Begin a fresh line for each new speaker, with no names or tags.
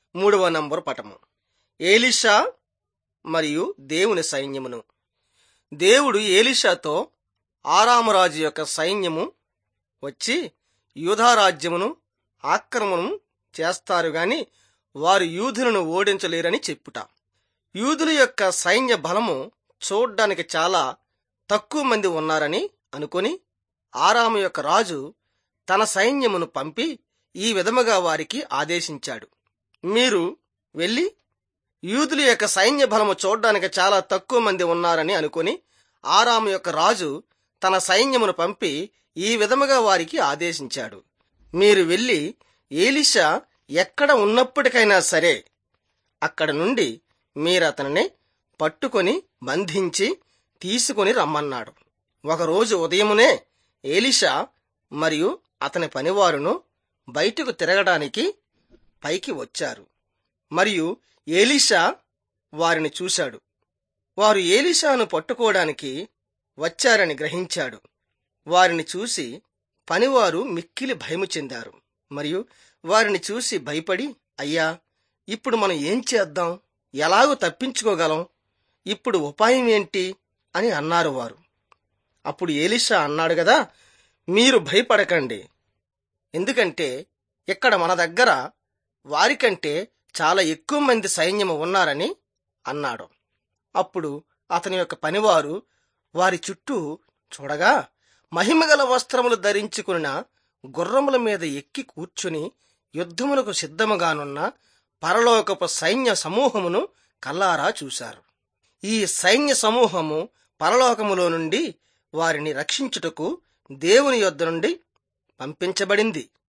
మూడవ నంబర్ పటము ఏలిషా మరియు దేవుని సైన్యమును దేవుడు ఏలిషాతో ఆరామరాజు యొక్క సైన్యము వచ్చి యూధారాజ్యమును ఆక్రమణం చేస్తారు గాని వారు యూదులను ఓడించలేరని చెప్పుట యూదుల యొక్క సైన్య బలము చూడ్డానికి చాలా తక్కువ మంది ఉన్నారని అనుకొని ఆరాము యొక్క రాజు తన సైన్యమును పంపి ఈ విధముగా వారికి ఆదేశించాడు మీరు వెళ్ళి యూదుల యొక్క సైన్య బలము చూడ్డానికి చాలా తక్కువ మంది ఉన్నారని అనుకొని ఆరాము యొక్క రాజు తన సైన్యమును పంపి ఈ విధముగా వారికి ఆదేశించాడు మీరు వెళ్ళి ఏలిషా ఎక్కడ ఉన్నప్పటికైనా సరే అక్కడ నుండి మీరతనిని పట్టుకొని బంధించి తీసుకొని రమ్మన్నాడు ఒకరోజు ఉదయమునే ఏలిషా మరియు అతని పనివారును బయటకు తిరగడానికి పైకి వచ్చారు మరియు ఏలిషా వారిని చూశాడు వారు ఏలిషాను పట్టుకోవడానికి వచ్చారని గ్రహించాడు వారిని చూసి పనివారు మిక్కిలి భయము చెందారు మరియు వారిని చూసి భయపడి అయ్యా ఇప్పుడు మనం ఏం చేద్దాం ఎలాగో తప్పించుకోగలం ఇప్పుడు ఉపాయం ఏంటి అని అన్నారు వారు అప్పుడు ఏలిషా అన్నాడు కదా మీరు భయపడకండి ఎందుకంటే ఇక్కడ మన దగ్గర వారికంటే చాలా ఎక్కువ మంది సైన్యము ఉన్నారని అన్నాడు అప్పుడు అతని యొక్క పనివారు వారి చుట్టూ చూడగా మహిమగల వస్త్రములు ధరించుకున్న గుర్రముల మీద ఎక్కి కూర్చుని యుద్ధమునకు సిద్ధముగానున్న పరలోకపు సైన్య సమూహమును కల్లారా చూశారు ఈ సైన్య సమూహము పరలోకములో నుండి వారిని రక్షించుటకు దేవుని యొద్ద నుండి పంపించబడింది